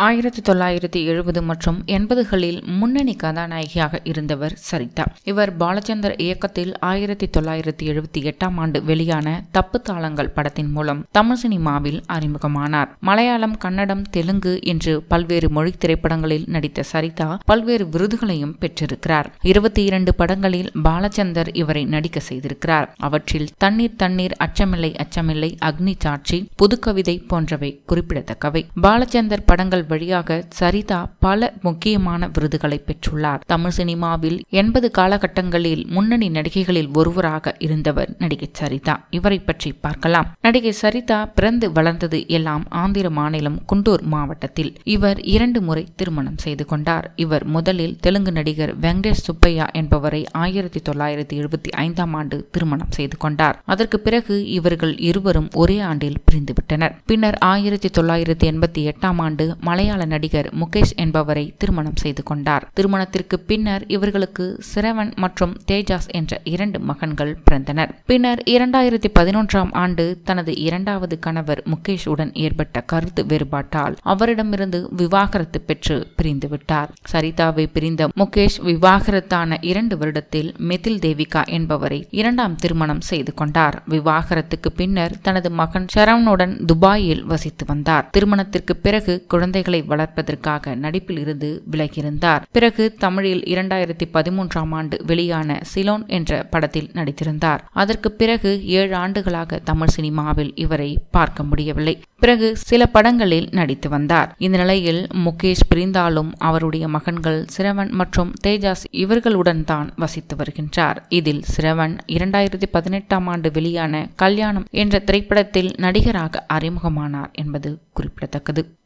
ஆயிரத்தி தொள்ளாயிரத்தி எழுபது மற்றும் எண்பதுகளில் முன்னணி கதாநாயகியாக இருந்தவர் சரிதா இவர் பாலச்சந்தர் இயக்கத்தில் ஆயிரத்தி தொள்ளாயிரத்தி எழுபத்தி எட்டாம் ஆண்டு வெளியான தப்பு தாளங்கள் படத்தின் மூலம் தமிழ் சினிமாவில் அறிமுகமானார் மலையாளம் கன்னடம் தெலுங்கு என்று பல்வேறு மொழி திரைப்படங்களில் நடித்த சரிதா பல்வேறு விருதுகளையும் பெற்றிருக்கிறார் இருபத்தி இரண்டு படங்களில் பாலச்சந்தர் இவரை நடிக்க செய்திருக்கிறார் அவற்றில் தண்ணீர் தண்ணீர் அச்சமில்லை அச்சமில்லை அக்னி சாட்சி புதுக்கவிதை போன்றவை குறிப்பிடத்தக்கவை பாலச்சந்தர் படங்கள் வழியாக சரிதா பல முக்கியமான விருதுகளை பெற்றுள்ளார் தமிழ் சினிமாவில் எண்பது காலகட்டங்களில் முன்னணி நடிகைகளில் ஒருவராக இருந்தவர் நடிகை சரிதா இவரை பற்றி பார்க்கலாம் நடிகை சரிதா பிறந்து வளர்ந்தது எல்லாம் ஆந்திர மாநிலம் குண்டூர் மாவட்டத்தில் இவர் இரண்டு முறை திருமணம் செய்து கொண்டார் இவர் முதலில் தெலுங்கு நடிகர் வெங்கடேஷ் சுப்பையா என்பவரை ஆயிரத்தி தொள்ளாயிரத்தி எழுபத்தி ஐந்தாம் ஆண்டு திருமணம் செய்து கொண்டார் அதற்கு பிறகு இவர்கள் இருவரும் ஒரே ஆண்டில் பிரிந்துவிட்டனர் பின்னர் ஆயிரத்தி தொள்ளாயிரத்தி எண்பத்தி எட்டாம் ஆண்டு மலையாள நடிகர் முகேஷ் என்பவரை திருமணம் செய்து கொண்டார் திருமணத்திற்கு பின்னர் இவர்களுக்கு சிரவன் மற்றும் தேஜாஸ் என்ற இரண்டு மகன்கள் பிறந்தனர் பின்னர் இரண்டாயிரத்தி பதினொன்றாம் ஆண்டு தனது இரண்டாவது கணவர் முகேஷ் உடன் ஏற்பட்ட கருத்து வேறுபாட்டால் அவரிடமிருந்து விவாகரத்து பெற்று பிரிந்து விட்டார் சரிதாவை பிரிந்த முகேஷ் விவாகரத்தான இரண்டு வருடத்தில் மிதில் தேவிகா என்பவரை இரண்டாம் திருமணம் செய்து கொண்டார் விவாகரத்துக்கு பின்னர் தனது மகன் ஷரவனுடன் துபாயில் வசித்து வந்தார் திருமணத்திற்கு பிறகு குழந்தைகளை வளர்ப்பதற்காக நடிப்பில் இருந்து விலகியிருந்தார் பிறகு தமிழில் இரண்டாயிரத்தி பதிமூன்றாம் ஆண்டு வெளியான சிலோன் என்ற படத்தில் நடித்திருந்தார் அதற்கு பிறகு ஏழு ஆண்டுகளாக தமிழ் சினிமாவில் இவரை பார்க்க முடியவில்லை பிறகு சில படங்களில் நடித்து வந்தார் இந்த நிலையில் முகேஷ் பிரிந்தாலும் அவருடைய மகன்கள் சிரவன் மற்றும் தேஜாஸ் இவர்களுடன் தான் வசித்து வருகின்றார் இதில் சிரவன் இரண்டாயிரத்தி பதினெட்டாம் ஆண்டு வெளியான கல்யாணம் என்ற திரைப்படத்தில் நடிகராக அறிமுகமானார் என்பது குறிப்பிடத்தக்கது